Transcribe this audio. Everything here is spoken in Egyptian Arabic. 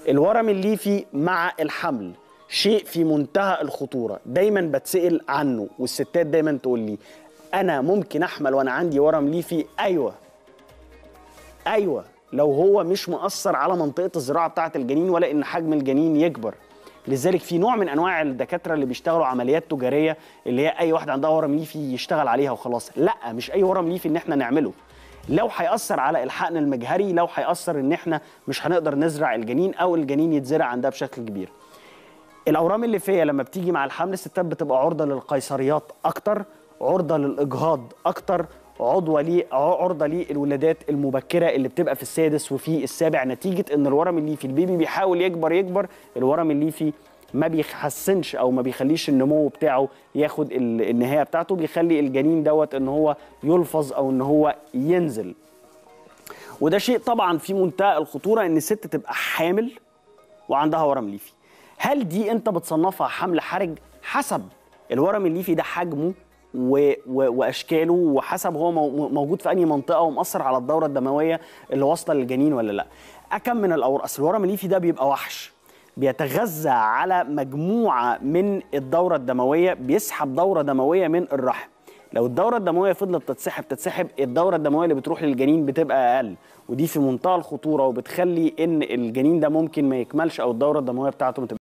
الورم الليفي مع الحمل شيء في منتهى الخطوره دايما بتسال عنه والستات دايما تقول لي انا ممكن احمل وانا عندي ورم ليفي ايوه ايوه لو هو مش مؤثر على منطقه الزراعه بتاعه الجنين ولا ان حجم الجنين يكبر لذلك في نوع من انواع الدكاتره اللي بيشتغلوا عمليات تجاريه اللي هي اي واحد عندها ورم ليفي يشتغل عليها وخلاص لا مش اي ورم ليفي ان احنا نعمله لو هيأثر على الحقن المجهري لو هيأثر ان احنا مش هنقدر نزرع الجنين او الجنين يتزرع عندها بشكل كبير الاورام الليفيه لما بتيجي مع الحمل الستات بتبقى عرضه للقيصريات اكتر عرضه للاجهاض اكتر عضوه ليه عرضه للولادات المبكره اللي بتبقى في السادس وفي السابع نتيجه ان الورم الليفي البيبي بيحاول يكبر يكبر الورم الليفي ما بيحسنش او ما بيخليش النمو بتاعه ياخد ال- النهايه بتاعته بيخلي الجنين دوت ان هو يلفظ او ان هو ينزل وده شيء طبعا في منتهى الخطوره ان الست تبقى حامل وعندها ورم ليفي هل دي انت بتصنفها حمل حرج حسب الورم الليفي ده حجمه و... و... واشكاله وحسب هو مو- موجود في انهي منطقه ومأثر على الدوره الدمويه اللي واصله للجنين ولا لا اكم من الاور اصل الورم الليفي ده بيبقى وحش بيتغذى على مجموعه من الدوره الدمويه بيسحب دوره دمويه من الرحم لو الدوره الدمويه فضلت تتسحب تتسحب الدوره الدمويه اللي بتروح للجنين بتبقى اقل ودي في منتهى الخطوره وبتخلي ان الجنين ده ممكن ما يكملش او الدوره الدمويه بتاعته ما تبقاش